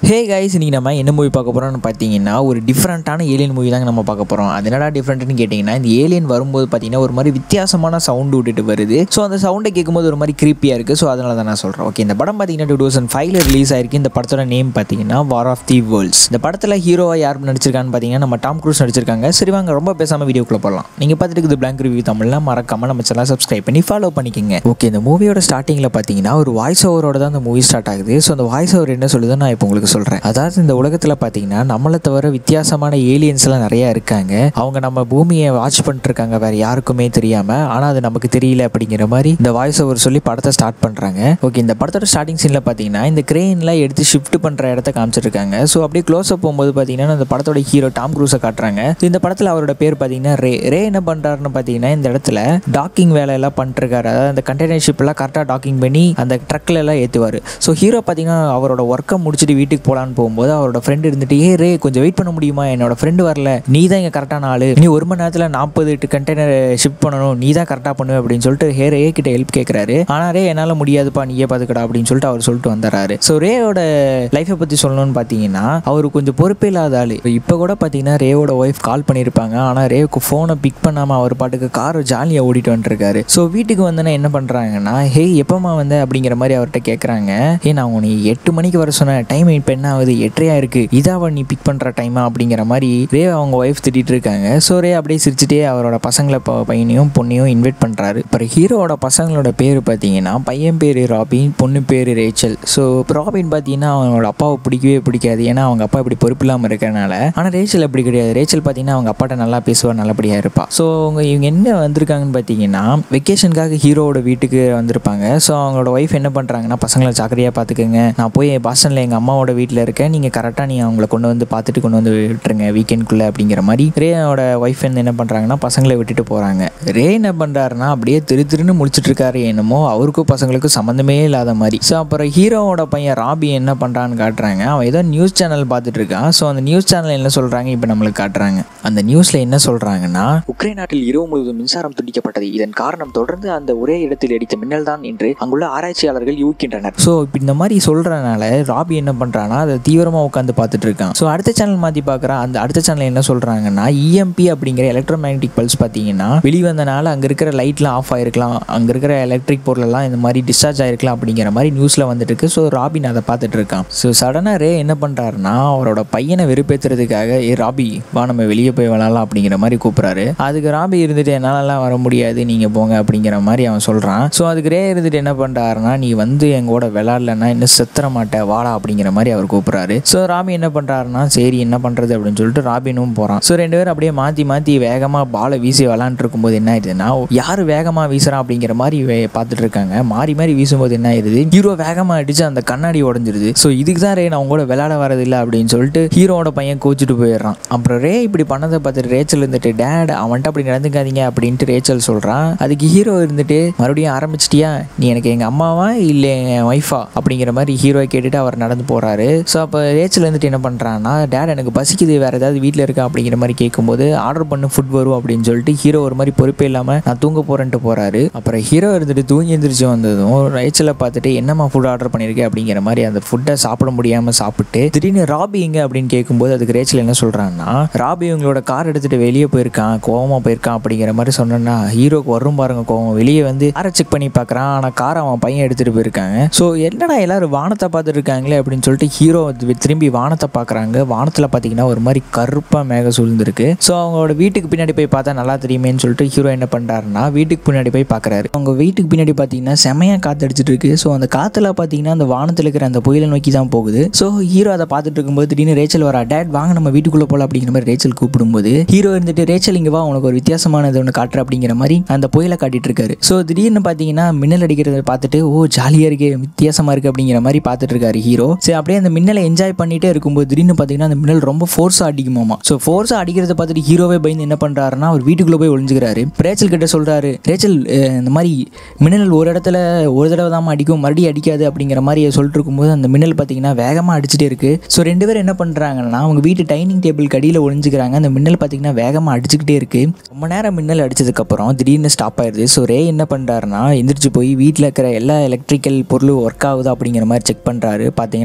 hey guys இன்னைக்கு நம்ம என்ன மூவி பார்க்க போகிறோம்னு பார்த்தீங்கன்னா ஒரு டிஃப்ரெண்ட்டான ஏலியன் மூவி தாங்க நம்ம பார்க்க போகிறோம் அது என்னடா டிஃப்ரெண்ட்னு கேட்டிங்கன்னா இந்த ஏலியன் வரும்போது பார்த்தீங்கன்னா ஒரு மாதிரி வித்தியாசமான சவுண்டு விட்டுட்டு வருது ஸோ அந்த சவுண்டை கேட்கும்போது ஒரு மாதிரி க்ரீப்பியாக இருக்குது ஸோ அதனால தான் நான் சொல்கிறேன் ஓகே இந்த படம் பார்த்தீங்கன்னா டூ தௌசண்ட் ஃபைவ்ல ரிலீஸ் ஆயிருக்கு இந்த படத்தோட நேம் பார்த்தீங்கன்னா வார் ஆஃப் தி வேர்ல்ட்ஸ் இந்த படத்தில் ஹீரோவாக யார் நடிச்சிருக்கான்னு பார்த்தீங்கன்னா நம்ம டாம் க்ரூஸ் நடிச்சிருக்காங்க சரி வாங்க ரொம்ப பேசாமல் வீடியோக்குள்ளே போகலாம் நீங்கள் பார்த்துட்டு இருக்குது பிளாங்க் ரிவ்யூ தமிழ்ல மறக்காம நம்ம சேனல் சப்ஸ்கிரைப் பண்ணி ஃபாலோ பண்ணிக்கோங்க ஓகே இந்த மூவியோட ஸ்டார்டிங்கில் பார்த்தீங்கன்னா ஒரு வாய்ஸ் ஓவரோட தான் இந்த மூவி ஸ்டார்ட் ஆகுது ஸோ அந்த வாய்ஸ் ஓவர் என்ன சொல்லுதுன்னு நான் இப்போ உங்களுக்கு சொல்கிறேன் அதாவது இந்த உலகத்தில் பார்த்தீங்கன்னா நம்மளை தவிர வித்தியாசமான ஏலியன்ஸ்லாம் நிறையா இருக்காங்க அவங்க நம்ம பூமியை வாட்ச் பண்ணிட்டு இருக்காங்க வேற யாருக்குமே தெரியாமல் ஆனால் அது நமக்கு தெரியல அப்படிங்கிற மாதிரி இந்த வாய்ஸ் ஓவர் சொல்லி படத்தை ஸ்டார்ட் பண்ணுறாங்க ஓகே இந்த படத்தோட ஸ்டார்டிங் சீனில் பார்த்தீங்கன்னா இந்த கிரெயினில் எடுத்து ஷிஃப்ட் பண்ணுற இடத்த காமிச்சிருக்காங்க ஸோ அப்படியே க்ளோஸ் அப் போகும்போது பார்த்தீங்கன்னா இந்த படத்தோட ஹீரோ டாம் க்ரூஸை காட்டுறாங்க So, இந்த படத்தில் அவரோட பேர் பார்த்தீங்கன்னா ரே ரே என்ன பண்ணுறாருன்னு பார்த்தீங்கன்னா இந்த இடத்துல டாக்கிங் வேலையெல்லாம் பண்ணிட்டுருக்காரு அதாவது அந்த கண்டெய்னர் ஷிப்லாம் கரெக்டாக டாக்கிங் பண்ணி அந்த ட்ரக்கில் எல்லாம் ஏற்றுவார் ஸோ ஹீரோ பார்த்தீங்கன்னா அவரோட ஒர்க்கை முடிச்சுட்டு வீட்டுக்கு போகலான்னு போகும்போது அவரோட ஃப்ரெண்டு இருந்துட்டு ஏ ரே கொஞ்சம் வெயிட் பண்ண முடியுமா என்னோட ஃப்ரெண்டு வரல நீ தான் இங்கே கரெக்டான ஆள் நீ ஒரு மணி நேரத்தில் நாற்பது எட்டு கண்டெய்னர் ஷிஃப்ட் பண்ணணும் நீ தான் கரெக்டாக பண்ணுவ அப்படின்னு சொல்லிட்டு ஹே ரே கிட்ட ஹெல்ப் கேட்குறாரு ஆனால் ரே என்னால் முடியாதுப்பா நீயே பார்த்துக்கடா அப்படின்னு சொல்லிட்டு அவர் சொல்லிட்டு வந்துடுறாரு ஸோ ரேயோட லைஃப்பை பற்றி சொல்லணும்னு பார்த்தீங்கன்னா அவர் கொஞ்சம் பொறுப்பே இல்லாத ஆள் இப்போ கூட பார்த்தீங்கன்னா ரேவோட ஒய்ஃப் கால் பண்ணியிருப்பாங்க ஆனால் ரேவுக்கு ஃபோனை பிக் பண்ணாமல் அவர் பாட்டுக்கு கார் ஜாலியாக ஓடிட்டு வந்துருக்காரு ஸோ வீட்டுக்கு வந்தோன்னே என்ன பண்ணுறாங்கன்னா ஹே எப்போம்மா வந்த அப்படிங்கிற மாதிரி அவர்கிட்ட கேட்குறாங்க ஏ நான் உன்னை எட்டு மணிக்கு வர சொன்னேன் டைம் இப்போ என்ன ஆகுது எட்டரையா இருக்குது இதாவா நீ பிக் பண்ணுற டைமா அப்படிங்கிற மாதிரி ரே அவங்க ஒய்ஃப் திட்டிட்டு இருக்காங்க ஸோ ரே அப்படியே சிரிச்சுட்டே அவரோட பசங்களை ப- பையனையும் பொண்ணையும் இன்வைட் பண்ணுறாரு அப்புறம் ஹீரோவோட பசங்களோட பேர் பார்த்தீங்கன்னா பையன் பேர் ராபின் பொண்ணு பேர் ரேச்சல் ஸோ ராபின் பார்த்தீங்கன்னா அவனோட அப்பாவை பிடிக்கவே பிடிக்காது ஏன்னா அவங்க அப்பா இப்படி பொறுப்பு இல்லாமல் இருக்கிறனால ஆனால் ரேச்சல் அப்படி கிடையாது ரேச்சல் பார்த்தீங்கன்னா அவங்க அப்பாட்ட நல்லா பேசுவா நல்லபடியாக இருப்பா ஸோ அவங்க இவங்க என்ன வந்திருக்காங்கன்னு பார்த்தீங்கன்னா வெக்கேஷனுக்காக ஹீரோவோட வீட்டுக்கு வந்திருப்பாங்க ஸோ அவங்களோட ஒய்ஃப் என்ன பண்ணுறாங்கன்னா பசங்களை ஜாக்கிரதையாக பார்த்துக்கோங்க நான் போய் பாஸ்டனில் எங்கள் அம்மாவோட வீட்டில் இருக்கேன் நீங்கள் கரெக்டாக நீங்கள் அவங்கள கொண்டு வந்து பார்த்துட்டு கொண்டு வந்து விட்டுருங்க வீக்கெண்ட்குள்ளே அப்படிங்கிற மாதிரி ரேயோட ஒய்ஃப் வந்து என்ன பண்ணுறாங்கன்னா பசங்களை விட்டுட்டு போகிறாங்க ரே என்ன பண்ணுறாருன்னா அப்படியே திரு திருன்னு முடிச்சிட்டு இருக்காரு என்னமோ அவருக்கும் பசங்களுக்கும் சம்மந்தமே இல்லாத மாதிரி ஸோ அப்புறம் ஹீரோவோட பையன் ராபி என்ன பண்ணுறான்னு காட்டுறாங்க அவன் ஏதோ நியூஸ் சேனல் பார்த்துட்டு இருக்கான் ஸோ அந்த நியூஸ் சேனல் என்ன சொல்கிறாங்க இப்போ நம்மளுக்கு காட்டுறாங்க அந்த நியூஸில் என்ன சொல்கிறாங்கன்னா உக்ரைன் நாட்டில் இரவு முழுவதும் மின்சாரம் துண்டிக்கப்பட்டது இதன் காரணம் தொடர்ந்து அந்த ஒரே இடத்தில் அடித்த மின்னல் தான் என்று அங்குள்ள ஆராய்ச்சியாளர்கள் யூகிக்கின்றனர் ஸோ இப்போ இந்த மாதிரி சொல்கிறனால ராபி என்ன பண்ணுறான்னா அதை தீவிரமாக உட்காந்து பார்த்துட்டு இருக்கான் ஸோ அடுத்த சேனல் மாற்றி பார்க்குறான் அந்த அடுத்த சேனல் என்ன சொல்கிறாங்கன்னா இஎம்பி அப்படிங்கிற எலக்ட்ரோ மேக்னட்டிக் பல்ஸ் பார்த்தீங்கன்னா வெளிவந்தனால அங்கே இருக்கிற லைட்லாம் ஆஃப் ஆயிருக்கலாம் அங்கே இருக்கிற எலக்ட்ரிக் பொருளெல்லாம் இந்த மாதிரி டிஸ்சார்ஜ் ஆயிருக்கலாம் அப்படிங்கிற மாதிரி நியூஸில் வந்துட்டு இருக்கு ஸோ ராபின் அதை பார்த்துட்டு இருக்கான் ஸோ சடனாக ரே என்ன பண்ணுறாருன்னா அவரோட பையனை வெறுப்பேற்றுறதுக்காக ஏ ராபி வா நம்ம வெளியே போய் விளாட்லாம் அப்படிங்கிற மாதிரி கூப்பிட்றாரு அதுக்கு ராபி இருந்துட்டு என்னாலலாம் வர முடியாது நீங்கள் போங்க அப்படிங்கிற மாதிரி அவன் சொல்கிறான் ஸோ அதுக்கு ரே இருந்துட்டு என்ன பண்ணுறாருன்னா நீ வந்து எங்கூட விளாட்லன்னா இன்னும் செத்துற மாட்டேன் வாடா அப்படிங்கிற மாதிரி அவர் கூப்பிட்றாரு ஸோ ராபி என்ன பண்ணுறாருன்னா சரி என்ன பண்ணுறது அப்படின்னு சொல்லிட்டு ராபினும் போகிறான் ஸோ ரெண்டு பேரும் அப்படியே மாற்றி மாற்றி வேகமாக பாலை வீசி விளாண்டுட்டு இருக்கும்போது என்ன ஆயிடுதுன்னா யார் வேகமாக வீசுறான் அப்படிங்கிற மாதிரி வே- பார்த்துட்டு இருக்காங்க மாறி மாறி வீசும்போது என்ன ஆயிடுது ஹீரோ வேகமாக அடிச்சு அந்த கண்ணாடி உடஞ்சிருது ஸோ இதுக்கு தான் ரே நான் உங்க கூட விளையாட வரதில்லை அப்படின்னு சொல்லிட்டு ஹீரோவோட பையன் கோச்சிட்டு போயிடுறான் அப்புறம் ரே இப்படி பண்ணதை பார்த்துட்டு ரேச்சல் இருந்துட்டு டேட் அவன்கிட்ட அப்படி நடந்துக்காதீங்க அப்படின்ட்டு ரேச்சல் சொல்கிறான் அதுக்கு ஹீரோ இருந்துட்டு மறுபடியும் ஆரம்பிச்சிட்டியா நீ எனக்கு எங்கள் அம்மாவா இல்லை என் ஒய்ஃபா அப்படிங்கிற மாதிரி ஹீரோவை கேட்டுட்டு அவர் நடந்து போகிறாரு ஸோ அப்போ ரேச்சல் வந்துட்டு என்ன பண்ணுறான்னா டேட் எனக்கு பசிக்குது வேறு ஏதாவது வீட்டில் இருக்கா அப்படிங்கிற மாதிரி கேட்கும்போது ஆர்டர் பண்ணு ஃபுட் வரும் அப்படின்னு சொல்லிட்டு ஹீரோ ஒரு மாதிரி பொறுப்பே இல்லாமல் நான் தூங்க போகிறேன்ட்டு போகிறாரு அப்புறம் ஹீரோ இருந்துட்டு தூங்கி எந்திரிச்சு வந்ததும் ரேச்சலை பார்த்துட்டு என்னம்மா ஃபுட் ஆர்டர் பண்ணியிருக்கேன் அப்படிங்கிற மாதிரி அந்த ஃபுட்டை சாப்பிட முடியாமல் சாப்பிட்டு திடீர்னு ராபி எங்க அப்படின்னு கேட்கும்போது அதுக்கு ரேச்சல் என்ன சொல்கிறான்னா ராபி இவங்களோட கார் எடுத்துகிட்டு வெளியே போயிருக்கான் கோவமாக போயிருக்கான் அப்படிங்கிற மாதிரி சொன்னேன்னா ஹீரோக்கு வரும் பாருங்க கோவம் வெளியே வந்து காரை செக் பண்ணி பார்க்குறான் ஆனால் காரை அவன் பையன் எடுத்துகிட்டு போயிருக்காங்க ஸோ என்னடா எல்லாரும் வானத்தை பார்த்துட்டு இருக்காங்களே அப்படின்னு சொல்லிட்டு ஹீரோ திரும்பி வானத்தை பார்க்குறாங்க வானத்தில் பார்த்தீங்கன்னா ஒரு மாதிரி கருப்பாக மேக சூழ்ந்துருக்கு ஸோ அவங்களோட வீட்டுக்கு பின்னாடி போய் பார்த்தா நல்லா தெரியுமேன்னு சொல்லிட்டு ஹீரோ என்ன பண்ணுறாருன்னா வீட்டுக்கு பின்னாடி போய் பார்க்குறாரு அவங்க வீட்டுக்கு பின்னாடி பார்த்தீங்கன்னா செமையாக காற்று அடிச்சிட்டு இருக்கு ஸோ அந்த காற்றுல பார்த்தீங்கன்னா அந்த வானத்தில் இருக்கிற அந்த புயலை நோக்கி தான் போகுது ஸோ ஹீரோ அதை பார்த்துட்டு இருக்கும்போது திடீர்னு ரேச்சல் வரா டேட் வாங்க நம்ம வீட்டுக்குள்ளே போகலாம் அப்படிங்கிற மாதிரி ரேச்சல் கூப்பிடும்போது ஹீரோ இருந்துட்டு ரேச்சல் இங்கே வா உனக்கு ஒரு வித்தியாசமானது ஒன்று காட்டுற அப்படிங்கிற மாதிரி அந்த புயலை காட்டிட்டு இருக்காரு ஸோ திடீர்னு பார்த்தீங்கன்னா மின்னல் அடிக்கிறத பார்த்துட்டு ஓ ஜாலியாக இருக்கு வித்தியாசமாக இருக்கு அப்படிங்கிற மாதிரி பார்த்துட்டு இருக்காரு ஹீரோ சரி அப்படியே அந்த மின்னலை என்ஜாய் பண்ணிட்டே இருக்கும்போது திடீர்னு பார்த்தீங்கன்னா அந்த மின்னல் ரொம்ப ஃபோர்ஸாக அடிக்குமாமா ஸோ ஃபோர்ஸாக அடிக்கிறத பார்த்துட்டு ஹீரோவே பயந்து என்ன பண்ணுறாருன்னா அவர் வீட்டுக்குள்ளே போய் ஒளிஞ்சுக்கிறாரு ரேச்சல் கிட்ட சொல்கிறாரு ரேச்சல் அஹ், இந்த மாதிரி மின்னல் ஒரு இடத்துல ஒரு தடவை தான் அடிக்கும் மறுபடியும் அடிக்காது அப்படிங்கிற மாதிரி சொல்லிட்டு இருக்கும்போது அந்த மின்னல் பார்த்தீங்கன்னா வேகமாக அடிச்சுட்டே இருக்கு ஸோ ரெண்டு பேரும் என்ன பண்ணுறாங்கன்னா அவங்க வீட்டு டைனிங் டேபிள் அடியில் ஒளிஞ்சுக்கிறாங்க அந்த மின்னல் பார்த்தீங்கன்னா வேகமாக அடிச்சுக்கிட்டே இருக்கு ரொம்ப நேரம் மின்னல் அடிச்சதுக்கப்புறம் திடீர்னு ஸ்டாப் ஆயிடுது ஸோ ரே என்ன பண்ணுறாருன்னா எந்திரிச்சு போய் வீட்டில் இருக்கிற எல்லா எலக்ட்ரிக்கல் பொருளும் ஒர்க் ஆகுதா அப்படிங்கிற மாதிரி செக் பண்ணுறாரு பார்த்தீங்கன்னா எதுவுமே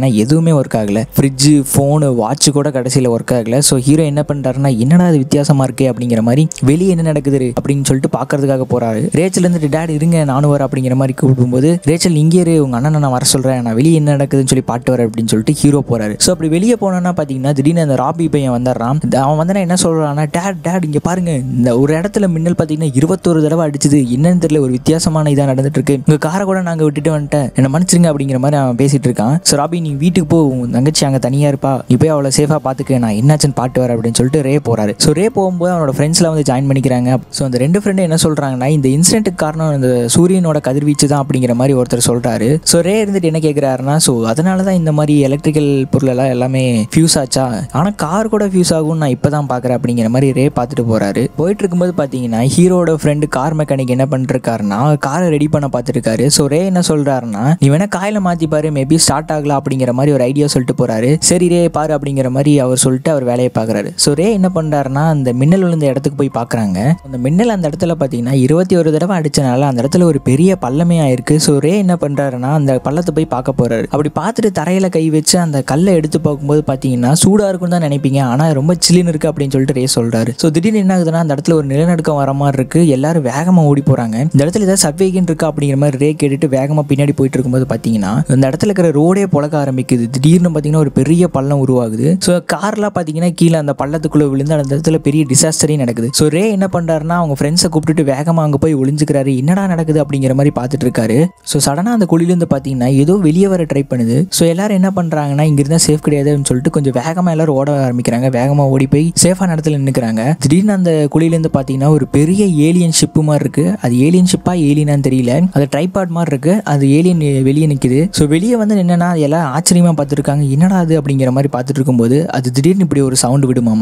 எதுவுமே ஒர்க் ஆகல ஃப்ரிட்ஜு ஃபோனு வாட்ச் கூட கடைசியில் ஒர்க் ஆகல ஸோ ஹீரோ என்ன பண்ணிட்டாருன்னா என்னடா அது வித்தியாசமா இருக்கே அப்படிங்கிற மாதிரி வெளியே என்ன நடக்குது அப்படின்னு சொல்லிட்டு பார்க்கறதுக்காக போறாரு ரேச்சல் இருந்துட்டு டேட் இருங்க நானும் வரேன் அப்படிங்கிற மாதிரி கூப்பிடும்போது ரேச்சல் இங்கே இரு உங்க அண்ணனை நான் வர சொல்றேன் நான் வெளியே என்ன நடக்குதுன்னு சொல்லி பாட்டு வரேன் அப்படின்னு சொல்லிட்டு ஹீரோ போறாரு ஸோ அப்படி வெளியே போனோன்னா பார்த்தீங்கன்னா திடீர்னு அந்த ராபி பையன் வந்துடுறான் இந்த அவன் வந்து என்ன சொல்றான்னா டேட் டேட் இங்கே பாருங்க இந்த ஒரு இடத்துல மின்னல் பார்த்தீங்கன்னா இருபத்தொரு தடவை அடிச்சது என்னன்னு தெரியல ஒரு வித்தியாசமான இதாக நடந்துட்டு இருக்கு உங்க காரை கூட நாங்கள் விட்டுட்டு வந்துட்டேன் என்ன மன்னிச்சிருங்க அப்படிங்கிற மாதிரி அவன் பேசிட்டு இருக்கான் ஸோ ராபி நீ வீட்டுக்கு போ உன் தங்கச்சி அங்கே தனியாக இருப்பா நீ போய் அவளை சேஃபாக பார்த்துக்க நான் என்னாச்சுன்னு பாட்டு வரேன் அப்படின்னு சொல்லிட்டு ரே போறாரு ஸோ ரே போகும்போது அவனோட ஃப்ரெண்ட்ஸ்லாம் வந்து ஜாயின் பண்ணிக்கிறாங்க ஸோ அந்த ரெண்டு ஃப்ரெண்டு என்ன சொல்றாங்கன்னா இந்த இன்சிடென்ட்டுக்கு காரணம் இந்த சூரியனோட கதிர்வீச்சு தான் அப்படிங்கிற மாதிரி ஒருத்தர் சொல்றாரு ஸோ ரே இருந்துட்டு என்ன கேட்குறாருன்னா ஸோ அதனால தான் இந்த மாதிரி எலக்ட்ரிக்கல் பொருள் எல்லாம் எல்லாமே ஃபியூஸ் ஆச்சா ஆனால் கார் கூட ஃபியூஸ் ஆகும்னு நான் இப்போ தான் பார்க்குறேன் அப்படிங்கிற மாதிரி ரே பார்த்துட்டு போறாரு போயிட்டு இருக்கும்போது பார்த்தீங்கன்னா ஹீரோட ஃப்ரெண்டு கார் மெக்கானிக் என்ன பண்ணிருக்காருன்னா காரை ரெடி பண்ண பார்த்துருக்காரு ஸோ ரே என்ன சொல்றாருன்னா நீ வேணா காயில மாத்தி பாரு மேபி ஸ்டார்ட் ஆகலாம் அப்படிங்கிற மாதிரி ஒரு ஐடியா சொல்லிட்டு போறாரு சரி ரே பாரு அப்படிங்கிற மாதிரி அவர் சொல்லிட்டு அவர் வேலையை பார்க்குறாரு ஸோ ரே என்ன பண்றாருன்னா அந்த மின்னல் விழுந்த இடத்துக்கு போய் பார்க்குறாங்க அந்த மின்னல் அந்த இடத்துல பார்த்தீங்கன்னா இருபத்தி ஒரு தடவை அடிச்சனால அந்த இடத்துல ஒரு பெரிய பள்ளமே ஆயிருக்கு ஸோ ரே என்ன பண்றாருன்னா அந்த பள்ளத்தை போய் பார்க்க போறாரு அப்படி பார்த்துட்டு தரையில கை வச்சு அந்த கல்லை எடுத்து பார்க்கும்போது பார்த்தீங்கன்னா சூடா இருக்கும்னு தான் நினைப்பீங்க ஆனால் ரொம்ப சில்லுன்னு இருக்கு அப்படின்னு சொல்லிட்டு ரே சொல்றாரு ஸோ திடீர்னு என்ன ஆகுதுன்னா அந்த இடத்துல ஒரு நிலநடுக்கம் வர மாதிரி இருக்கு எல்லாரும் வேகமா ஓடி போறாங்க இந்த இடத்துல ஏதாவது சப்வேகன் இருக்கா அப்படிங்கிற மாதிரி ரே கேட்டுட்டு வேகமா பின்னாடி போயிட்டு இருக்கும்போது பார்த்தீங்கன்னா இந்த இடத்துல இருக்கிற ரோடே புழக்க ஆரம்பிக்குது திடீர்னு பார்த்தீங்கன்னா ஒரு பெரிய பள்ளம் உருவாகுது ஸோ கார்லாம் பார்த்தீங்கன்னா கீழே அந்த பள்ளத்துக்குள்ள விழுந்து அந்த இடத்துல பெரிய டிசாஸ்டரே நடக்குது ஸோ ரே என்ன பண்றாருன்னா அவங்க ஃப்ரெண்ட்ஸை கூப்பிட்டுட்டு வேகமா அங்கே போய் ஒளிஞ்சுக்கிறாரு என்னடா நடக்குது அப்படிங்கிற மாதிரி பார்த்துட்டு இருக்காரு ஸோ சடனாக அந்த குழியிலேருந்து பார்த்தீங்கன்னா ஏதோ வெளியே வர ட்ரை பண்ணுது ஸோ எல்லாரும் என்ன பண்ணுறாங்கன்னா இங்க இருந்தால் சேஃப் கிடையாதுன்னு சொல்லிட்டு கொஞ்சம் வேகமாக எல்லாரும் ஓட ஆரம்பிக்கிறாங்க வேகமாக ஓடி போய் சேஃபான இடத்துல நின்றுக்கிறாங்க திடீர்னு அந்த குழியிலேருந்து பார்த்தீங்கன்னா ஒரு பெரிய ஏலியன் ஷிப்பு மாதிரி இருக்கு அது ஏலியன் ஷிப்பா ஏலியனான்னு தெரியல அது ட்ரைபாட் மாதிரி இருக்கு அது ஏலியன் வெளியே நிற்குது ஸோ வெளியே வந்து என்னன்னா எல்லாம் ஆச்சரியமா பார்த்துருக்காங்க என்னடா அது அப்படிங்கிற மாதிரி பார்த்துட்டு இருக்கும்போது அது திடீர்னு இப்படி ஒரு சவுண்டு விடுமாமா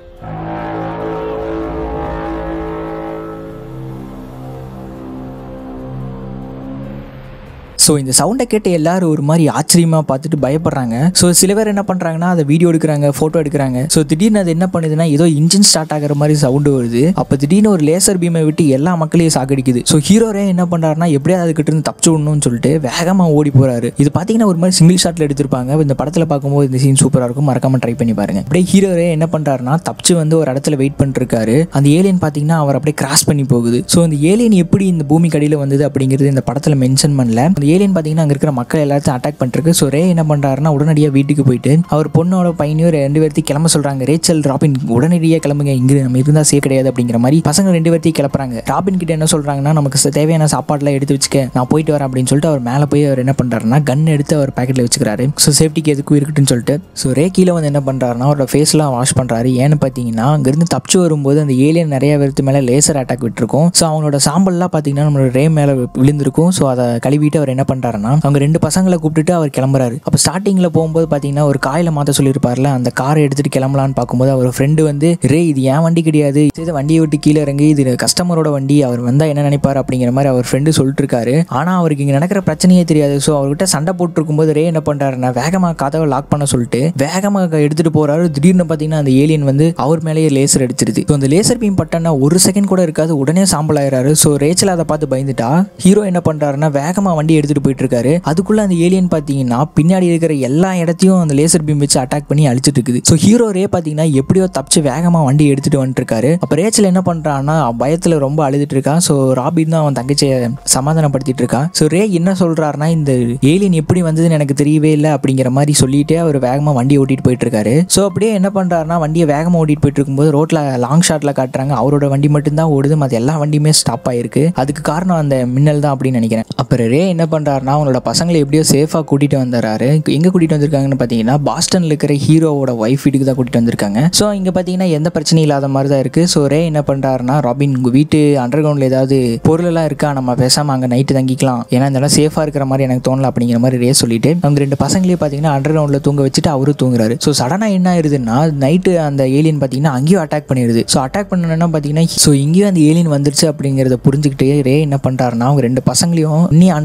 ஸோ இந்த சவுண்டை கேட்டு எல்லாரும் ஒரு மாதிரி ஆச்சரியமாக பார்த்துட்டு பயப்படுறாங்க ஸோ சில பேர் என்ன பண்ணுறாங்கன்னா அதை வீடியோ எடுக்கிறாங்க ஃபோட்டோ எடுக்கிறாங்க ஸோ திடீர்னு அது என்ன பண்ணுதுன்னா ஏதோ இன்ஜின் ஸ்டார்ட் ஆகிற மாதிரி சவுண்டு வருது அப்போ திடீர்னு ஒரு லேசர் பீமை விட்டு எல்லா மக்களையும் சாக்கடிக்குது ஸோ ஹீரோரே என்ன பண்ணுறாருனா எப்படியாவது அதுக்கிட்ட இருந்து தப்பிச்சு விடணும்னு சொல்லிட்டு வேகமாக ஓடி போகிறாரு இது பார்த்தீங்கன்னா ஒரு மாதிரி சிங்கிள் ஷாட்டில் எடுத்திருப்பாங்க இந்த படத்தில் பார்க்கும்போது இந்த சீன் சூப்பராக இருக்கும் மறக்காம ட்ரை பண்ணி பாருங்க அப்படியே ஹீரோரே என்ன பண்ணுறாருனா தப்பிச்சு வந்து ஒரு இடத்துல வெயிட் பண்ணிருக்காரு அந்த ஏலியன் பார்த்தீங்கன்னா அவர் அப்படியே கிராஸ் பண்ணி போகுது ஸோ அந்த ஏலியன் எப்படி இந்த பூமி கடியில் வந்தது அப்படிங்கிறது இந்த படத்தில் மென்ஷன் பண்ணல அந்த ஏலியன் பார்த்தீங்கன்னா அங்கே இருக்கிற மக்கள் எல்லாத்தையும் அட்டாக் பண்ணிருக்கு ஸோ ரே என்ன பண்ணுறாருன்னா உடனடியாக வீட்டுக்கு போயிட்டு அவர் பொண்ணோட பையனையும் ரெண்டு பேர்த்தையும் கிளம்ப சொல்கிறாங்க ரேச்சல் ராபின் உடனடியாக கிளம்புங்க இங்கே நம்ம இருந்தால் சேஃப் கிடையாது அப்படிங்கிற மாதிரி பசங்க ரெண்டு பேர்த்தையும் கிளப்புறாங்க ராபின் கிட்ட என்ன சொல்கிறாங்கன்னா நமக்கு ச- தேவையான சாப்பாடுலாம் எடுத்து வச்சுக்க நான் போயிட்டு வரேன் அப்படின்னு சொல்லிட்டு அவர் மேலே போய் அவர் என்ன பண்ணுறாருன்னா கன் எடுத்து அவர் பாக்கெட்டில் வச்சுக்கிறாரு ஸோ சேஃப்டிக்கு எதுக்கும் இருக்கட்டும்னு சொல்லிட்டு ஸோ ரே கீழே வந்து என்ன பண்ணுறாருன்னா அவரோட ஃபேஸ்லாம் வாஷ் பண்ணுறாரு ஏன்னு பார்த்தீங்கன்னா அங்கேருந்து தப்பிச்சு வரும்போது அந்த ஏலியன் நிறைய பேருக்கு மேலே லேசர் அட்டாக் விட்டுருக்கும் ஸோ அவங்களோட சாம்பல்லாம் பார்த்தீங்கன்னா நம்மளோட ரே மேலே விழுந்திருக்கும் ஸோ அதை கழுவிட்டு அவர் என்ன பண்ணுறாருன்னா அவங்க ரெண்டு பசங்களை கூப்பிட்டுட்டு அவர் கிளம்புறாரு அப்போ ஸ்டார்டிங்கில் போகும்போது பார்த்தீங்கன்னா ஒரு காயில மாற்ற சொல்லியிருப்பார்ல அந்த காரை எடுத்துட்டு கிளம்பலான்னு பார்க்கும்போது அவர் ஃப்ரெண்டு வந்து ரே இது என் வண்டி கிடையாது இது வண்டியை விட்டு கீழே இறங்கி இது கஸ்டமரோட வண்டி அவர் வந்தால் என்ன நினைப்பார் அப்படிங்கிற மாதிரி அவர் ஃப்ரெண்டு சொல்லிட்டு இருக்காரு ஆனால் அவருக்கு இங்கே நடக்கிற பிரச்சனையே தெரியாது ஸோ அவர்கிட்ட சண்டை போட்டு இருக்கும்போது ரே என்ன பண்ணுறாருன்னா வேகமாக கதவை லாக் பண்ண சொல்லிட்டு வேகமாக எடுத்துட்டு போறாரு திடீர்னு பார்த்தீங்கன்னா அந்த ஏலியன் வந்து அவர் மேலேயே லேசர் அடிச்சிருது ஸோ அந்த லேசர் பீம் பட்டனா ஒரு செகண்ட் கூட இருக்காது உடனே சாம்பல் ஆயிராரு ஸோ ரேச்சல் அதை பார்த்து பயந்துட்டா ஹீரோ என்ன பண்றாருன்னா வேகமா வண்டி எடுத்துட்டு போயிட்டு இருக்காரு அதுக்குள்ள அந்த ஏலியன் பார்த்தீங்கன்னா பின்னாடி இருக்கிற எல்லா இடத்தையும் அந்த லேசர் பீம் வச்சு அட்டாக் பண்ணி அழிச்சிட்டு இருக்குது ஸோ ஹீரோ ரே பார்த்தீங்கன்னா எப்படியோ தப்பிச்சு வேகமா வண்டி எடுத்துட்டு வந்துட்டு இருக்காரு அப்போ ரேச்சல் என்ன பண்றான்னா பயத்துல ரொம்ப அழுதுட்டு இருக்கான் ஸோ ராபின் தான் அவன் தங்கச்சியை சமாதானப்படுத்திட்டு இருக்கான் ஸோ ரே என்ன சொல்றாருன்னா இந்த ஏலியன் எப்படி வந்ததுன்னு எனக்கு தெரியவே இல்லை அப்படிங்கிற மாதிரி சொல்லிட்டு அவர் வேகமா வண்டி ஓட்டிட்டு போயிட்டு இருக்காரு ஸோ அப்படியே என்ன பண்றாருன்னா வண்டியை வேகமா ஓட்டிட்டு போயிட்டு இருக்கும்போது ரோட்ல லாங் ஷாட்ல காட்டுறாங்க அவரோட வண்டி மட்டும்தான் ஓடுது மற்ற எல்லா வண்டியுமே ஸ்டாப் ஆயிருக்கு அதுக்கு காரணம் அந்த மின்னல் தான் அப்படின்னு நினைக்கிறேன் அப்புறம் ரே என்ன பண்றாருன்னா அவனோட பசங்களை எப்படியோ சேஃபா கூட்டிட்டு வந்துடுறாரு எங்க கூட்டிட்டு வந்திருக்காங்கன்னு பாத்தீங்கன்னா பாஸ்டன்ல இருக்கிற ஹீரோவோட ஒய்ஃப் வீட்டுக்கு தான் கூட்டிட்டு வந்திருக்காங்க ஸோ இங்க பாத்தீங்கன்னா எந்த பிரச்சனையும் இல்லாத மாதிரி தான் இருக்கு ஸோ ரே என்ன பண்றாருன்னா ராபின் உங்க வீட்டு அண்டர் கிரவுண்ட்ல ஏதாவது பொருள் எல்லாம் இருக்கா நம்ம பேசாம அங்க நைட்டு தங்கிக்கலாம் ஏன்னா இந்த இடம் சேஃபா இருக்கிற மாதிரி எனக்கு தோணல அப்படிங்கிற மாதிரி ரே சொல்லிட்டு அவங்க ரெண்டு பசங்களையும் பாத்தீங்கன்னா அண்டர் கிரவுண்ட்ல தூங்க வச்சுட்டு அவரும் தூங்குறாரு ஸோ சடனா என்ன ஆயிருதுன்னா நைட்டு அந்த ஏலியன் பாத்தீங்கன்னா அங்கேயும் அட்டாக் பண்ணிடுது ஸோ அட்டாக் பண்ணணும்னா பாத்தீங்கன்னா ஸோ இங்கேயும் அந்த ஏலியன் வந்துருச்சு அப்படிங்கிறத புரிஞ்சுக்கிட்டு ரே என்ன பண்றாருன்னா அவங்க ரெண்டு பசங்களையும் இன்னி அண்டர் கிரவுண்டு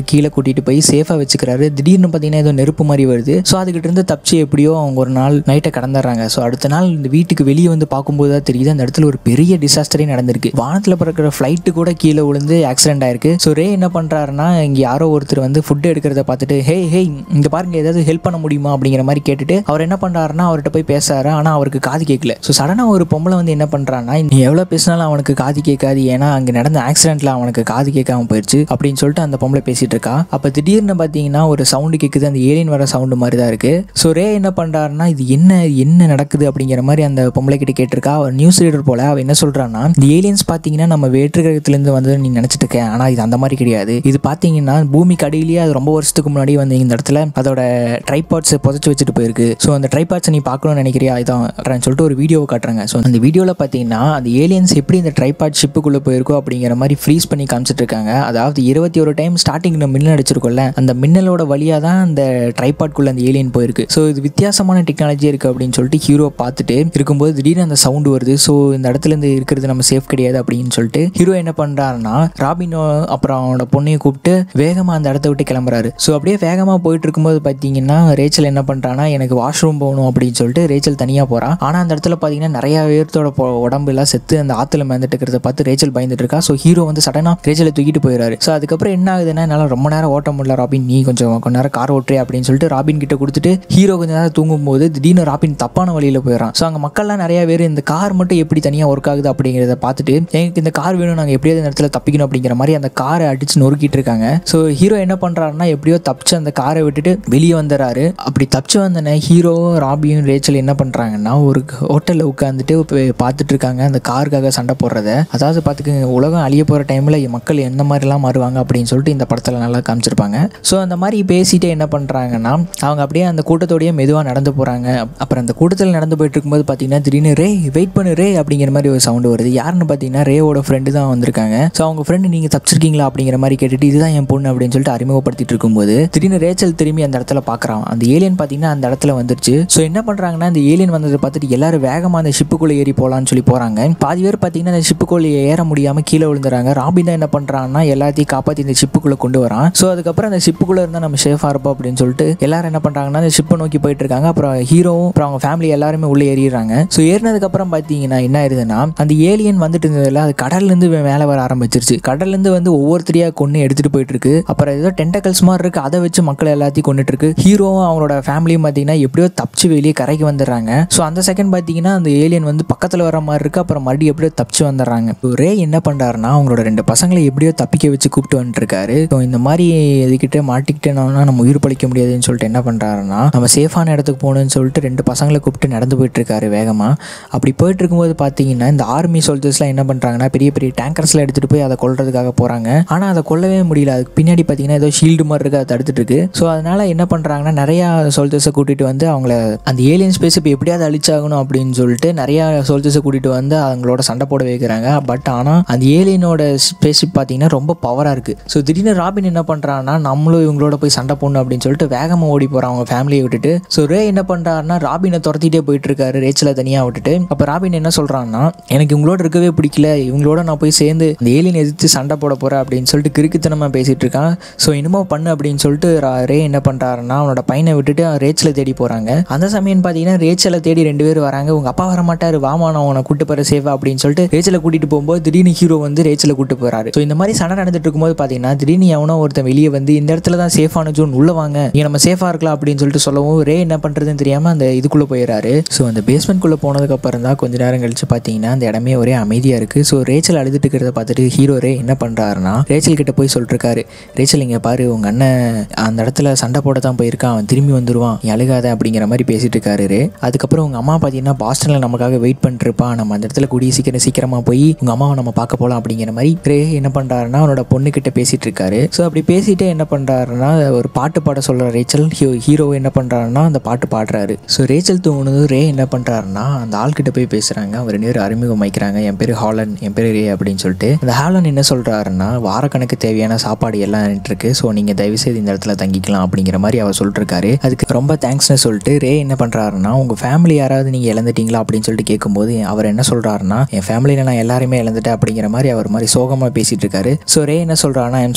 கீழே கூட்டிட்டு போய் சேஃபாக வச்சுக்கிறாரு திடீர்னு பார்த்தீங்கன்னா ஏதோ நெருப்பு மாதிரி வருது ஸோ அதுக்கிட்ட இருந்து தப்பிச்சு எப்படியோ அவங்க ஒரு நாள் நைட்டை கடந்துடுறாங்க ஸோ அடுத்த நாள் இந்த வீட்டுக்கு வெளியே வந்து பார்க்கும்போது தான் தெரியுது அந்த இடத்துல ஒரு பெரிய டிசாஸ்டரே நடந்திருக்கு வானத்தில் பறக்கிற ஃப்ளைட்டு கூட கீழே விழுந்து ஆக்சிடென்ட் ஆயிருக்கு ஸோ ரே என்ன பண்ணுறாருன்னா இங்கே யாரோ ஒருத்தர் வந்து ஃபுட் எடுக்கிறத பார்த்துட்டு ஹே ஹே இந்த பாருங்க ஏதாவது ஹெல்ப் பண்ண முடியுமா அப்படிங்கிற மாதிரி கேட்டுட்டு அவர் என்ன பண்ணுறாருன்னா அவர்கிட்ட போய் பேசுறாரு ஆனால் அவருக்கு காது கேட்கல ஸோ சடனாக ஒரு பொம்பளை வந்து என்ன பண்ணுறான்னா நீ எவ்வளோ பேசினாலும் அவனுக்கு காது கேட்காது ஏன்னா அங்கே நடந்த ஆக்சிடென்ட்ல அவனுக்கு காது கேட்காம போயிடுச்சு அப்படின்னு சொல்லிட்டு அந்த பொம்பளை பேசிட்டு இருக்கா அப்போ திடீர்னு பார்த்தீங்கன்னா ஒரு சவுண்டு கேட்குது அந்த ஏலியன் வர சவுண்டு மாதிரி தான் இருக்கு ஸோ ரே என்ன பண்ணுறாருன்னா இது என்ன என்ன நடக்குது அப்படிங்கிற மாதிரி அந்த பொம்பளை கிட்ட கேட்டிருக்கா அவர் நியூஸ் ரீடர் போல அவ என்ன சொல்றான்னா இந்த ஏலியன்ஸ் பார்த்தீங்கன்னா நம்ம வேற்று கிரகத்திலேருந்து வந்து நீ நினச்சிட்டு இருக்க ஆனால் இது அந்த மாதிரி கிடையாது இது பார்த்தீங்கன்னா பூமிக்கு அடியிலேயே அது ரொம்ப வருஷத்துக்கு முன்னாடி வந்து இந்த இடத்துல அதோட ட்ரைபாட்ஸை புதைச்சி வச்சுட்டு போயிருக்கு ஸோ அந்த ட்ரைபாட்ஸை நீ பார்க்கணும்னு நினைக்கிறியா இதான் காட்டுறேன்னு சொல்லிட்டு ஒரு வீடியோவை காட்டுறாங்க ஸோ அந்த வீடியோவில் பார்த்தீங்கன்னா அந்த ஏலியன்ஸ் எப்படி இந்த ட்ரைபாட் ஷிப்புக்குள்ளே போயிருக்கோ அப்படிங்கிற மாதிரி ஃப்ரீஸ் பண்ணி காமிச்சிட்டு இருக்காங்க அதாவது இருபத்தி ஒரு டைம் ஸ்டார்டிங் நம்ம மின்னல் அடிச்சிருக்கோம்ல அந்த மின்னலோட வழியாக தான் அந்த ட்ரைபாட்குள்ளே அந்த ஏலியன் போயிருக்கு ஸோ இது வித்தியாசமான டெக்னாலஜி இருக்குது அப்படின்னு சொல்லிட்டு ஹீரோ பார்த்துட்டு இருக்கும்போது திடீர்னு அந்த சவுண்டு வருது ஸோ இந்த இடத்துல இருந்து இருக்கிறது நம்ம சேஃப் கிடையாது அப்படின்னு சொல்லிட்டு ஹீரோ என்ன பண்ணுறாருன்னா ராபினோ அப்புறம் அவனோட பொண்ணையும் கூப்பிட்டு வேகமாக அந்த இடத்த விட்டு கிளம்புறாரு ஸோ அப்படியே வேகமாக போயிட்டு இருக்கும்போது பார்த்தீங்கன்னா ரேச்சல் என்ன பண்ணுறான்னா எனக்கு வாஷ்ரூம் போகணும் அப்படின்னு சொல்லிட்டு ரேச்சல் தனியாக போகிறான் ஆனால் அந்த இடத்துல பார்த்தீங்கன்னா நிறைய பேர்த்தோட பொ- உடம்பு எல்லாம் செத்து அந்த ஆற்றுல மேந்துட்டு இருக்கிறத பார்த்து ரேச்சல் பயந்துட்டு இருக்கா ஸோ ஹீரோ வந்து சடனாக ரேச்சலை தூக்கிட்டு போயிடுறாரு ஸோ அதுக்கப்புறம் என்ன ஆகுதுன்னா என்னால் ரொம்ப நேரம் ஓட்ட முடியல ராபின் நீ கொஞ்சம் கொஞ்ச நேரம் கார் ஓட்டுறே அப்படின்னு சொல்லிட்டு ராபின் கிட்ட கொடுத்துட்டு ஹீரோ கொஞ்ச நேரம் தூங்கும்போது திடீர்னு ராபின் தப்பான வழியில் போயிடறான் ஸோ அங்கே மக்கள்லாம் நிறைய பேர் இந்த கார் மட்டும் எப்படி தனியாக ஒர்க் ஆகுது அப்படிங்கிறத பார்த்துட்டு எனக்கு இந்த கார் வேணும் நாங்கள் எப்படியாவது இந்த இடத்துல தப்பிக்கணும் அப்படிங்கிற மாதிரி அந்த காரை அடிச்சு நொறுக்கிட்டு இருக்காங்க ஸோ ஹீரோ என்ன பண்ணுறாருன்னா எப்படியோ தப்பிச்சு அந்த காரை விட்டுட்டு வெளியே வந்துடுறாரு அப்படி தப்பிச்சு வந்தனே ஹீரோ ராபியும் ரேச்சல் என்ன பண்ணுறாங்கன்னா ஒரு ஹோட்டலில் உட்காந்துட்டு பார்த்துட்டு இருக்காங்க அந்த காருக்காக சண்டை போடுறத அதாவது பார்த்துக்கங்க உலகம் அழிய போகிற டைமில் மக்கள் எந்த மாதிரிலாம் மாறுவாங்க அப்படின்னு சொல்லிட்டு இந்த படத்தில் நல்லா காமிச்சிருப்பாங்க ஸோ அந்த மாதிரி பேசிட்டு என்ன பண்ணுறாங்கன்னா அவங்க அப்படியே அந்த கூட்டத்தோடயே மெதுவாக நடந்து போகிறாங்க அப்புறம் அந்த கூட்டத்தில் நடந்து போயிட்டு இருக்கும்போது பார்த்தீங்கன்னா திடீர்னு ரே வெயிட் பண்ணு ரே அப்படிங்கிற மாதிரி ஒரு சவுண்டு வருது யாருன்னு பார்த்தீங்கன்னா ரேவோட ஃப்ரெண்டு தான் வந்திருக்காங்க ஸோ அவங்க ஃப்ரெண்டு நீங்கள் தப்பிச்சிருக்கீங்களா அப்படிங்கிற மாதிரி கேட்டுட்டு இதுதான் என் பொண்ணு அப்படின்னு சொல்லிட்டு அறிமுகப்படுத்திட்டு இருக்கும்போது திடீர்னு ரேச்சல் திரும்பி அந்த இடத்துல பார்க்குறான் அந்த ஏலியன் பார்த்தீங்கன்னா அந்த இடத்துல வந்துருச்சு ஸோ என்ன பண்ணுறாங்கன்னா அந்த ஏலியன் வந்ததை பார்த்துட்டு எல்லாரும் வேகமாக அந்த ஷிப்புக்குள்ளே ஏறி போகலான்னு சொல்லி போகிறாங்க பாதி பேர் பார்த்தீங்கன்னா அந்த ஷிப்புக்குள்ளே ஏற முடியாமல் கீழே விழுந்துறாங்க ராபின் தான் என்ன பண்ணுறான்னா எல்லாத்தையும் காப்பாற்றி இந்த ஷிப்புக்குள்ளே கொண்டு வரான் ஸோ அதுக்கப்புறம் அந்த ஷிப்புக்குள்ளே இருந்தால் நம்ம சேஃபாக இருப்போம் அப்படின்னு சொல்லிட்டு எல்லாரும் என்ன பண்ணுறாங்கன்னா அந்த ஷிப்பை நோக்கி போயிட்டு இருக்காங்க அப்புறம் ஹீரோவும் அப்புறம் அவங்க ஃபேமிலி எல்லாருமே உள்ளே ஏறிடுறாங்க ஸோ ஏறினதுக்கப்புறம் பார்த்தீங்கன்னா என்ன ஆயிருதுன்னா அந்த ஏலியன் வந்துட்டு இருந்ததில்ல அது கடல்லேருந்து மேலே வர ஆரம்பிச்சிருச்சு கடல்லேருந்து வந்து ஒவ்வொருத்தரையா கொண்டு எடுத்துகிட்டு போயிட்டு இருக்கு அப்புறம் ஏதோ டென்டக்கல்ஸ் மாதிரி இருக்கு அதை வச்சு மக்கள் எல்லாத்தையும் கொண்டுட்டு இருக்கு ஹீரோவும் அவங்களோட ஃபேமிலியும் பார்த்தீங்கன்னா எப்படியோ தப்பிச்சு வெளியே கரைக்கு வந்துடுறாங்க ஸோ அந்த செகண்ட் பார்த்தீங்கன்னா அந்த ஏலியன் வந்து பக்கத்தில் வர மாதிரி இருக்கு அப்புறம் மறுபடியும் எப்படியோ தப்பிச்சு வந்துடுறாங்க இப்போ ரே என்ன பண்ணுறாருன்னா அவங்களோட ரெண்டு பசங்களை எப்படியோ தப்பிக்க வச்சு கூப்பிட்டு வந்துருக்காரு ஸோ இந்த மாதிரி இதுக்கிட்ட மாட்டிக்கிட்டேனா நம்ம உயிர் பழிக்க முடியாதுன்னு சொல்லிட்டு என்ன பண்ணுறாருன்னா நம்ம சேஃபான இடத்துக்கு போகணும்னு சொல்லிட்டு ரெண்டு பசங்களை கூப்பிட்டு நடந்து போயிட்டு இருக்காரு வேகமாக அப்படி போயிட்டு இருக்கும்போது பார்த்தீங்கன்னா இந்த ஆர்மி சோல்ஜர்ஸ்லாம் என்ன பண்ணுறாங்கன்னா பெரிய பெரிய டேங்கர்ஸில் எடுத்துகிட்டு போய் அதை கொல்றதுக்காக போகிறாங்க ஆனால் அதை கொல்லவே முடியல அதுக்கு பின்னாடி பார்த்தீங்கன்னா ஏதோ ஷீல்டு மாதிரி இருக்கு அதை தடுத்துட்டு இருக்கு ஸோ அதனால என்ன பண்ணுறாங்கன்னா நிறையா சோல்ஜர்ஸை கூட்டிகிட்டு வந்து அவங்கள அந்த ஏலியன் ஸ்பேஸ் இப்போ எப்படியாவது அழிச்சாகணும் அப்படின்னு சொல்லிட்டு நிறையா சோல்ஜர்ஸை கூட்டிகிட்டு வந்து அவங்களோட சண்டை போட வைக்கிறாங்க பட் ஆனால் அந்த ஏலியனோட ஸ்பேஸ்ஷிப் பார்த்தீங்கன்னா ரொம்ப பவராக இருக்குது ஸோ திடீர்னு ராபின் என்ன பண்ணுறான்னா நம்மளும் இவங்களோட போய் சண்டை போடணும் அப்படின்னு சொல்லிட்டு வேகமாக ஓடி போகிறான் அவங்க ஃபேமிலியை விட்டுட்டு ஸோ ரே என்ன பண்ணுறாருன்னா ராபினை துரத்திட்டே போயிட்டு இருக்காரு ரேச்சலை தனியாக விட்டுட்டு அப்போ ராபின் என்ன சொல்கிறான்னா எனக்கு இவங்களோட இருக்கவே பிடிக்கல இவங்களோட நான் போய் சேர்ந்து அந்த ஏலியன் எதிர்த்து சண்டை போட போகிறேன் அப்படின்னு சொல்லிட்டு கிறுக்குத்தனமாக பேசிகிட்டு இருக்கான் ஸோ என்னமோ பண்ணு அப்படின்னு சொல்லிட்டு ரா- ரே என்ன பண்ணுறாருன்னா அவனோட பையனை விட்டுட்டு அவன் ரேச்சலை தேடி போகிறாங்க அந்த சமயம் பார்த்தீங்கன்னா ரேச்சலை தேடி ரெண்டு பேர் வராங்க உங்கள் அப்பா வர மாட்டாரு வாமா நான் உன்னை கூட்டு போகிற சேவா அப்படின்னு சொல்லிட்டு ரேச்சலை கூட்டிட்டு போகும்போது திடீர்னு ஹீரோ வந்து ரேச்சலை கூட்டு போறாரு ஸோ இந்த மாதிரி சண்டை நடந்துட்டு இருக்கும்போது பார்த்தீங்கன்னா திடீர்னு எவனோ ஒருத்தன் வெளியே வந்து இந்த இடத்துல தான் சேஃபான ஜோன் உள்ள வாங்க நீங்க நம்ம சேஃபா இருக்கலாம் அப்படின்னு சொல்லிட்டு சொல்லவும் ரே என்ன பண்றதுன்னு தெரியாம அந்த இதுக்குள்ள போயிடறாரு ஸோ அந்த பேஸ்மெண்ட்குள்ள போனதுக்கு அப்புறம் தான் கொஞ்ச நேரம் கழிச்சு பார்த்தீங்கன்னா அந்த இடமே ஒரே அமைதியா இருக்கு ஸோ ரேச்சல் அழுதுட்டு இருக்கிறத பார்த்துட்டு ஹீரோ ரே என்ன பண்றாருன்னா ரேச்சல் கிட்ட போய் சொல்லிட்டு இருக்காரு ரேச்சல் இங்க பாரு உங்க அண்ணன் அந்த இடத்துல சண்டை போட தான் போயிருக்கான் அவன் திரும்பி வந்துருவான் நீ அழுகாத அப்படிங்கிற மாதிரி பேசிட்டு இருக்காரு ரே அதுக்கப்புறம் உங்க அம்மா பார்த்தீங்கன்னா பாஸ்டன்ல நமக்காக வெயிட் பண்ணிட்டு இருப்பான் நம்ம அந்த இடத்துல கூடிய சீக்கிரம் சீக்கிரமா போய் உங்க அம்மாவை நம்ம பார்க்க போகலாம் அப்படிங்கிற மாதிரி ரே என்ன பண்றாருன்னா அவனோட பொண்ணு கிட்ட பேசிட்டு இருக்காரு ஸோ அப்படி பேசிட்டு என்ன பண்றாருன்னா ஒரு பாட்டு பாட சொல்ற ரேச்சல் ஹீ- ஹீரோ என்ன பண்றாருன்னா அந்த பாட்டு பாடுறாரு ஸோ ரேச்சல் தூங்குனது ரே என்ன பண்றாருன்னா அந்த ஆள்கிட்ட போய் பேசுறாங்க அவர் நேர் அறிமுகம் வைக்கிறாங்க என் பேர் ஹாலன் என் பேர் ரே அப்படின்னு சொல்லிட்டு அந்த ஹாலன் என்ன சொல்றாருன்னா வாரக்கணக்கு தேவையான சாப்பாடு எல்லாம் இருக்கு ஸோ நீங்க தயவு செய்து இந்த இடத்துல தங்கிக்கலாம் அப்படிங்கிற மாதிரி அவர் சொல்லிருக்காரு அதுக்கு ரொம்ப தேங்க்ஸ்னு சொல்லிட்டு ரே என்ன பண்றாருன்னா உங்க ஃபேமிலி யாராவது நீங்க இழந்துட்டீங்களா அப்படின்னு சொல்லிட்டு கேட்கும்போது அவர் என்ன சொல்றாருன்னா என் ஃபேமிலியில நான் எல்லாருமே இழந்துட்டேன் அப்படிங்கிற மாதிரி அவர் மாதிரி சோகமா பேசிட்டு இருக்காரு ஸோ ரே என்ன சொல்றாருன்னா ஐம் சாரி அப்படின்னு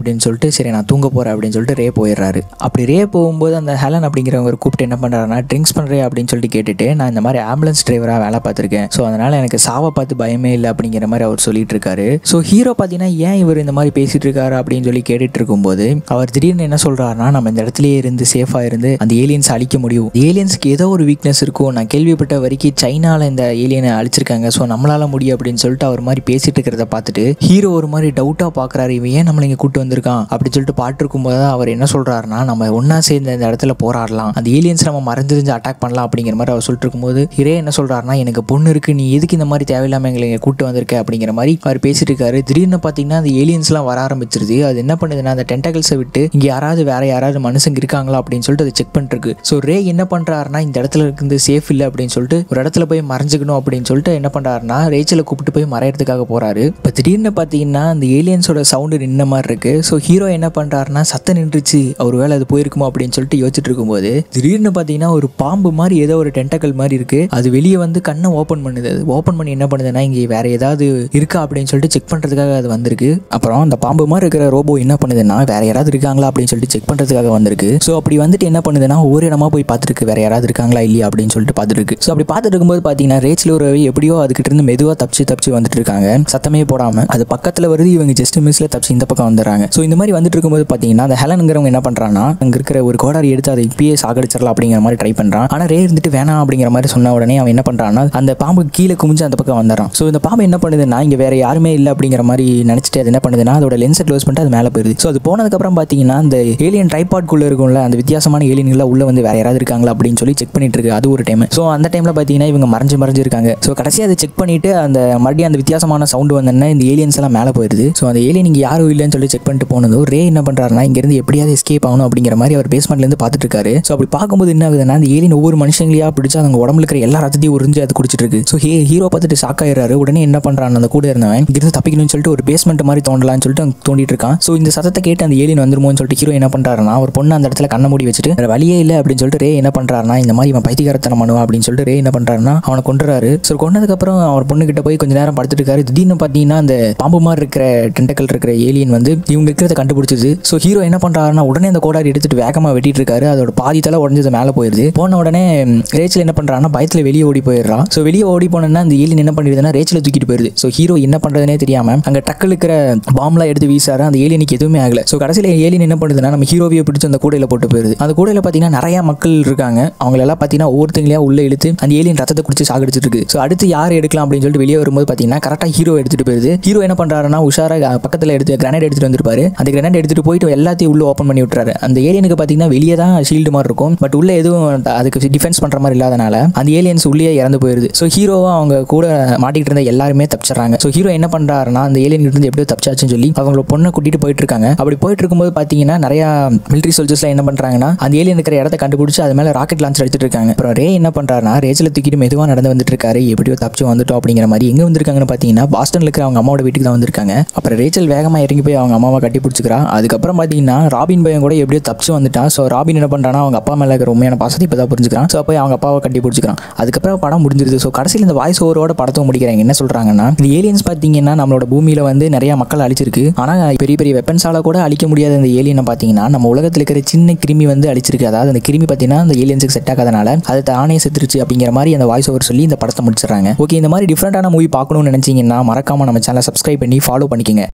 அப்படின்னு சொல்லிட்டு சரி நான் தூங்க போகிறேன் அப்படின்னு சொல்லிட்டு ரே போயிடுறாரு அப்படி ரே போகும்போது அந்த ஹெலன் அப்படிங்கிறவங்க கூப்பிட்டு என்ன பண்ணுறாருன்னா ட்ரிங்க்ஸ் பண்ணுறேன் அப்படின்னு சொல்லிட்டு கேட்டுட்டு நான் இந்த மாதிரி ஆம்புலன்ஸ் டிரைவராக வேலை பார்த்துருக்கேன் ஸோ அதனால் எனக்கு சாவை பார்த்து பயமே இல்லை அப்படிங்கிற மாதிரி அவர் சொல்லிட்டு இருக்காரு ஸோ ஹீரோ பார்த்தீங்கன்னா ஏன் இவர் இந்த மாதிரி பேசிட்டு இருக்காரு அப்படின்னு சொல்லி கேட்டுட்டு இருக்கும்போது அவர் திடீர்னு என்ன சொல்றாருன்னா நம்ம இந்த இடத்துலயே இருந்து சேஃபாக இருந்து அந்த ஏலியன்ஸ் அழிக்க முடியும் ஏலியன்ஸ்க்கு ஏதோ ஒரு வீக்னஸ் இருக்கும் நான் கேள்விப்பட்ட வரைக்கும் சைனால இந்த ஏலியனை அழிச்சிருக்காங்க ஸோ நம்மளால முடியும் அப்படின்னு சொல்லிட்டு அவர் மாதிரி பேசிட்டு இருக்கிறத பார்த்துட்டு ஹீரோ ஒரு மாதிரி டவுட்டாக பார்க்குறாரு இவன் ஏன் நம்மளை இங்கே கூட்டு வந்திருக்கான் அப்படின்னு சொல்லிட்டு பாட்டு இருக்கும்போது தான் அவர் என்ன சொல்றாருன்னா நம்ம ஒன்றா சேர்ந்து இந்த இடத்துல போராடலாம் அந்த ஏலியன்ஸ் நம்ம மறந்துருந்து அட்டாக் பண்ணலாம் அப்படிங்கிற மாதிரி அவர் சொல்லிட்டு இருக்கும்போது ஹீரே என்ன சொல்றாருன்னா எனக்கு பொண்ணு இருக்கு நீ எதுக்கு இந்த மாதிரி தேவையில்லாம எங்களை இங்க கூட்டு வந்திருக்க அப்படிங்கிற மாதிரி அவர் பேசிட்டு இருக்காரு திடீர்னு பார்த்தீங்கன்னா அந்த ஏலியன்ஸ்லாம் வர ஆரம்பிச்சிருது அது என்ன பண்ணுதுன்னா அந்த டென்டகல்ஸை விட்டு இங்கே யாராவது வேற யாராவது மனுஷங்க இருக்காங்களா அப்படின்னு சொல்லிட்டு அதை செக் பண்ணிட்டு இருக்கு ஸோ ரே என்ன பண்றாருன்னா இந்த இடத்துல இருக்குது சேஃப் இல்லை அப்படின்னு சொல்லிட்டு ஒரு இடத்துல போய் மறைஞ்சுக்கணும் அப்படின்னு சொல்லிட்டு என்ன பண்றாருன்னா ரேச்சலை கூப்பிட்டு போய் மறையறதுக்காக போறாரு இப்போ திடீர்னு பார்த்தீங்கன்னா அந்த ஏலியன்ஸோட சவுண்டு நின்ன மாதிரி இருக்கு ஸோ ஹீரோ என்ன பண்றாருன்னா சத்தம் நின்றுச்சு அவர் வேலை அது போயிருக்குமோ அப்படின்னு சொல்லிட்டு யோசிச்சுட்டு இருக்கும்போது திடீர்னு பார்த்தீங்கன்னா ஒரு பாம்பு மாதிரி ஏதோ ஒரு டென்டக்கல் மாதிரி இருக்கு அது வெளியே வந்து கண்ணை ஓப்பன் பண்ணுது அது ஓப்பன் பண்ணி என்ன பண்ணுதுன்னா இங்கே வேற ஏதாவது இருக்கா அப்படின்னு சொல்லிட்டு செக் பண்றதுக்காக அது வந்திருக்கு அப்புறம் அந்த பாம்பு மாதிரி இருக்கிற ரோபோ என்ன பண்ணுதுன்னா வேற யாராவது இருக்காங்களா அப்படின்னு சொல்லிட்டு செக் பண்றதுக்காக வந்திருக்கு ஸோ அப்படி வந்துட்டு என்ன பண்ணுதுன்னா ஒவ்வொரு இடமா போய் பார்த்துருக்கு வேற யாராவது இருக்காங்களா இல்லையா அப்படின்னு சொல்லிட்டு பார்த்துருக்கு ஸோ அப்படி பார்த்துட்டு இருக்கும்போது பார்த்தீங்கன்னா ரேச்சில் ஒரு எப்படியோ அதுக்கிட்ட இருந்து மெதுவாக தப்பிச்சு தப்பிச்சு வந்துட்டு இருக்காங்க சத்தமே போடாம அது பக்கத்தில் வருது இவங்க ஜஸ்ட் மிஸ்ல தப்பிச்சு இந்த பக்கம் வந்துடுறாங்க ஸோ இந்த மாதிரி வந்துட்டு இருக்கும்போது பார்த்தீங்கன்னா அந்த ஹெலனுங்கிறவங்க என்ன பண்றான்னா அங்க இருக்கிற ஒரு கோடாரி எடுத்து அதை இப்பயே சாகடிச்சிடலாம் அப்படிங்கிற மாதிரி ட்ரை பண்றான் ஆனா ரே இருந்துட்டு வேணாம் அப்படிங்கிற மாதிரி சொன்ன உடனே அவன் என்ன பண்றான்னா அந்த பாம்பு கீழே குமிஞ்சு அந்த பக்கம் வந்துடுறான் ஸோ இந்த பாம்பு என்ன பண்ணுதுன்னா இங்க வேற யாருமே இல்லை அப்படிங்கிற மாதிரி நினைச்சிட்டு அது என்ன பண்ணுதுன்னா அதோட லென்ஸை க்ளோஸ் பண்ணிட்டு அது மேலே போயிருது ஸோ அது போனதுக்கப்புறம் பார்த்தீங்கன்னா அந்த ஏலியன் ட்ரைபாட்குள்ள இருக்கும்ல அந்த வித்தியாசமான ஏலியன்கள் உள்ள வந்து வேற யாராவது இருக்காங்களா அப்படின்னு சொல்லி செக் பண்ணிட்டு இருக்கு அது ஒரு டைம் ஸோ அந்த டைம்ல பார்த்தீங்கன்னா இவங்க மறைஞ்சு மறைஞ்சு இருக்காங்க ஸோ கடைசியாக அதை செக் பண்ணிட்டு அந்த மறுபடியும் அந்த வித்தியாசமான சவுண்டு வந்தோடனே இந்த ஏலியன்ஸ் எல்லாம் மேலே போயிருது ஸோ அந்த ஏலியன் இங்கே யாரும் இல்லைன்னு சொல்லி செக் பண்ணிட்டு போனதும் ரே என்ன பண்றாருன்னா இங்கேருந்து எப்படியாவது எஸ்கேப் ஆகணும் அப்படிங்கிற மாதிரி அவர் பேஸ்மெண்ட்லேருந்து பார்த்துட்டு இருக்காரு ஸோ அப்படி பார்க்கும்போது என்ன ஆகுதுன்னா அந்த ஏலியன் ஒவ்வொரு மனுஷங்களையா பிடிச்சி அவங்க உடம்புல இருக்கிற எல்லா ரத்தத்தையும் உறிஞ்சு அது குடிச்சிட்டு இருக்கு ஸோ ஹே ஹீரோ பார்த்துட்டு ஷாக் ஆயிடுறாரு உடனே என்ன பண்றான் அந்த கூட இருந்தவன் இங்கிருந்து தப்பிக்கணும்னு சொல்லிட்டு ஒரு பேஸ்மெண்ட் மாதிரி தோண்டலாம்னு சொல்லிட்டு அவன் தோண்டிட்டு இருக்கான் ஸோ இந்த சத்தத்தை கேட்டு அந்த ஏலியன் வந்துருமோன்னு சொல்லிட்டு ஹீரோ என்ன பண்றாருன்னா ஒரு பொண்ணு அந்த இடத்துல கண்ண மூடி வச்சுட்டு வேற வழியே இல்லை அப்படின்னு சொல்லிட்டு ரே என்ன பண்றாருன்னா இந்த மாதிரி இவன் பைத்தியகாரத்தனம் பண்ணுவான் அப்படின்னு சொல்லிட்டு ரே என்ன பண்றாருன்னா அவனை கொண்டுறாரு ஸோ கொண்டதுக்கப்புறம் அவர் பொண்ணு கிட்ட போய் கொஞ்ச நேரம் படுத்துட்டு இருக்காரு திடீர்னு பார்த்தீங்கன்னா அந்த பாம்பு மாதிரி இருக்கிற டென்டக்கல் இருக்கிற ஏலியன் வந்து இவங்க இருக்கிறத கண்டுபிடிச்சது ஸோ ஹீரோ என்ன பண்றாருன்னா உடனே அந்த கோடாரி எடுத்துட்டு வேகமாக வெட்டிட்டு இருக்காரு அதோட பாதி தலை உடஞ்சது மேலே போயிருது போன உடனே ரேச்சல் என்ன பண்றான்னா பயத்தில் வெளியே ஓடி போயிடுறான் ஸோ வெளியே ஓடி போனோன்னா அந்த ஏலியன் என்ன பண்ணிடுதுன்னா ரேச்சலை தூக்கிட்டு போயிருது ஸோ ஹீரோ என்ன பண்றதுனே தெரியாம அங்கே டக்கில் இருக்கிற பாம்லாம் எடுத்து வீசாரு அந்த ஏலியனுக்கு எதுவுமே ஆகல ஸோ கடைசியில் ஏலியன் என்ன பண்ணுதுன்னா நம்ம ஹீரோவையை பிடிச்சி அந்த கூடையில் போட்டு போயிருது அந்த கூடையில் பார்த்தீங்கன்னா நிறைய மக்கள் இருக்காங்க அவங்க எல்லாம் பார்த்தீங்கன்னா ஒவ்வொருத்தங்களையா உள்ள இழுத்து அந்த ஏலியன் ரத்தத்தை குடிச்சு சாகடிச்சிட்டு இருக்கு ஸோ அடுத்து யார் எடுக்கலாம் அப்படின்னு சொல்லிட்டு வெளியே வரும்போது பார்த்தீங்கன்னா கரெக்டாக ஹீரோ எடுத்துட்டு போயிருது ஹீரோ என்ன பண்றாருன்னா உஷாரா பக்கத்தில் எடுத்து கிரானைட் எடுத்துட்டு வந்திருப்பாரு அந்த கிரானைட் எடுத்துட்டு போயிட்டு எல்லாத்தையும் உள்ள ஓப்பன் பண்ணி விட்டுறாரு அந்த ஏலியனுக்கு பார்த்தீங்கன்னா வெளியே தான் ஷீல்டு மாதிரி இருக்கும் பட் உள்ள எதுவும் அதுக்கு டிஃபென்ஸ் பண்ற மாதிரி இல்லாதனால அந்த ஏலியன்ஸ் உள்ளே இறந்து போயிருது ஸோ ஹீரோவும் அவங்க கூட மாட்டிக்கிட்டு இருந்த எல்லாருமே தப்பிச்சிடுறாங்க ஸோ ஹீரோ என்ன பண்றாருன்னா அந்த ஏலியன் இருந்து எப்படியோ தப்பிச்சாச்சுன்னு சொல்லி அவங்கள பொண்ணை கூட்டிட்டு போயிட்டு இருக்காங்க அப்படி போயிட்டு இருக்கும்போது பார்த்தீங்கன்னா நிறைய மிலிட்ரி சோல்ஜர்ஸ்லாம் என்ன பண்றாங்கன்னா அந்த ஏலியன் இருக்கிற இடத்த கண்டுபிடிச்சு அது மேலே ராக்கெட் லான்ச் எடுத்துட்டு இருக்காங்க அப்புறம் ரே என்ன பண்றாருன்னா ரேச்சில் தூக்கிட்டு மெதுவாக நடந்து வந்துட்டு இருக்காரு எப்படியோ தப்பிச்சு வந்துட்டோம் அப்படிங்கிற மாதிரி எங்க வந்திருக்காங்கன்னு பார்த்தீங்கன்னா பாஸ்டன்ல இருக்கிற அவங்க அம்மாவோட வீட்டுக்கு தான் வந்திருக்காங்க அப்புறம் ரேச்சல் வேகமாக இறங்கி போய் அவங்க அம்மாவை கட்டி பிடிச்சிக்கிறா அதுக்கப்புறம் பார்த்தீங்கன்னா ராபின் பையன் கூட எப்படியோ தப்பிச்சு வந்துட்டான் ஸோ ராபின் என்ன பண்ணுறான்னா அவங்க அப்பா மேலே இருக்கிற உண்மையான பாசத்தை இப்போ தான் புரிஞ்சுக்கிறான் ஸோ போய் அவங்க அப்பாவை கட்டி பிடிச்சிக்கிறான் அதுக்கப்புறம் படம் முடிஞ்சிருது ஸோ கடைசியில் இந்த வாய்ஸ் ஓவரோட படத்தை முடிக்கிறாங்க என்ன சொல்கிறாங்கன்னா இந்த ஏலியன்ஸ் பார்த்தீங்கன்னா நம்மளோட பூமியில் வந்து நிறைய மக்கள் அழிச்சிருக்கு ஆனால் பெரிய பெரிய வெப்பன்ஸால கூட அழிக்க முடியாத இந்த ஏலியனை பார்த்தீங்கன்னா நம்ம உலகத்தில் இருக்கிற சின்ன கிருமி வந்து அழிச்சிருக்கு அதாவது அந்த கிருமி பார்த்தீங்கன்னா அந்த ஏலியன்ஸுக்கு செட் ஆகாதனால அது தானே செத்துருச்சு அப்படிங்கிற மாதிரி அந்த வாய்ஸ் ஓவர் சொல்லி இந்த படத்தை முடிச்சிடுறாங்க ஓகே இந்த மாதிரி டிஃப்ரெண்டான மூவி பார்க்கணும்னு நினைச்சீங்கன்னா மறக்காம நம்ம சேனலை சப்ஸ்கிரைப் பண்ணி ஃபாலோ பண்ணிக்கங்க